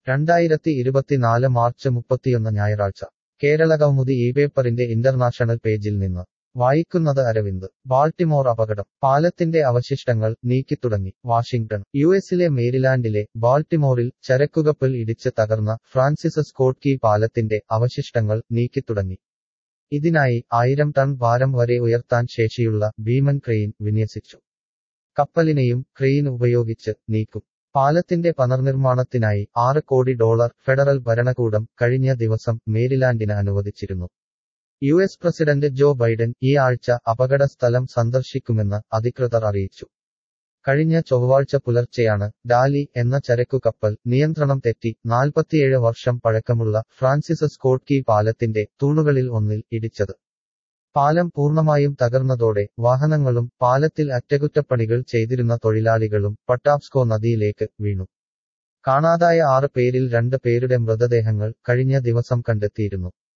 രണ്ടായിരത്തി ഇരുപത്തിനാല് മാർച്ച് മുപ്പത്തിയൊന്ന് ഞായറാഴ്ച കേരള കൗമുദി ഈ പേപ്പറിന്റെ ഇന്റർനാഷണൽ പേജിൽ നിന്ന് വായിക്കുന്നത് അരവിന്ദ് ബാൾട്ടിമോർ അപകടം പാലത്തിന്റെ അവശിഷ്ടങ്ങൾ നീക്കിത്തുടങ്ങി വാഷിംഗ്ടൺ യു എസിലെ മേരിലാൻഡിലെ ബാൾട്ടിമോറിൽ ചരക്കുകപ്പൽ ഇടിച്ച് തകർന്ന ഫ്രാൻസിസ് സ്കോട്ട് കീ പാലത്തിന്റെ അവശിഷ്ടങ്ങൾ നീക്കിത്തുടങ്ങി ഇതിനായി ആയിരം ടൺ ഭാരം വരെ ഉയർത്താൻ ശേഷിയുള്ള ഭീമൻ ക്രെയിൻ വിന്യസിച്ചു കപ്പലിനെയും ക്രെയിൻ ഉപയോഗിച്ച് നീക്കും പാലത്തിന്റെ പുനർനിർമ്മാണത്തിനായി ആറ് കോടി ഡോളർ ഫെഡറൽ ഭരണകൂടം കഴിഞ്ഞ ദിവസം മേരിലാൻഡിന് അനുവദിച്ചിരുന്നു U S president Joe Biden ഈ ആഴ്ച അപകട സ്ഥലം സന്ദർശിക്കുമെന്ന് അധികൃതർ അറിയിച്ചു കഴിഞ്ഞ ചൊവ്വാഴ്ച പുലർച്ചെയാണ് ഡാലി എന്ന ചരക്കു കപ്പൽ നിയന്ത്രണം തെറ്റി നാൽപ്പത്തിയേഴ് വർഷം പഴക്കമുള്ള ഫ്രാൻസിസ് സ്കോട്ട് കീ പാലത്തിന്റെ തൂണുകളിൽ ഒന്നിൽ ഇടിച്ചത് പാലം പൂർണ്ണമായും തകർന്നതോടെ വാഹനങ്ങളും പാലത്തിൽ അറ്റകുറ്റപ്പണികൾ ചെയ്തിരുന്ന തൊഴിലാളികളും പട്ടാപ്സ്കോ നദിയിലേക്ക് വീണു കാണാതായ ആറ് പേരിൽ രണ്ട് പേരുടെ മൃതദേഹങ്ങൾ കഴിഞ്ഞ ദിവസം കണ്ടെത്തിയിരുന്നു